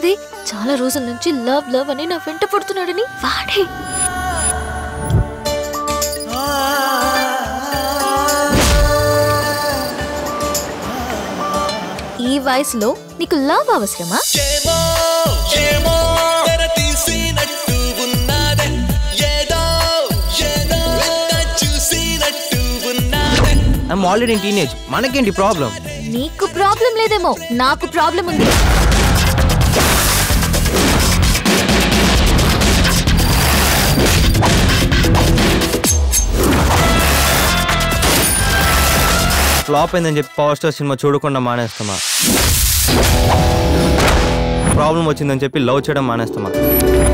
కదే చాలా రోజుల నుంచి లవ్ లవ్ అని నా వెంట పడుతున్నాడని వాడే ఈ వయసులో నీకు లవ్ అవసరమా ఏమో ఏమో తెర తీసినట్టు ఉన్నదే ఏదో ఏదో వింత చూసినట్టు ఉన్నదే ఐఎమ్ ఆల్రెడీ ఇన్ టీనేజ్ మనకేంటి ప్రాబ్లం నీకు ప్రాబ్లం లేదేమో నాకు ప్రాబ్లం ఉంది ఫ్లాప్ అయిందని చెప్పి పవర్ స్టార్ సినిమా చూడకుండా మానేస్తామా ప్రాబ్లం వచ్చిందని చెప్పి లవ్ చేయడం మానేస్తామా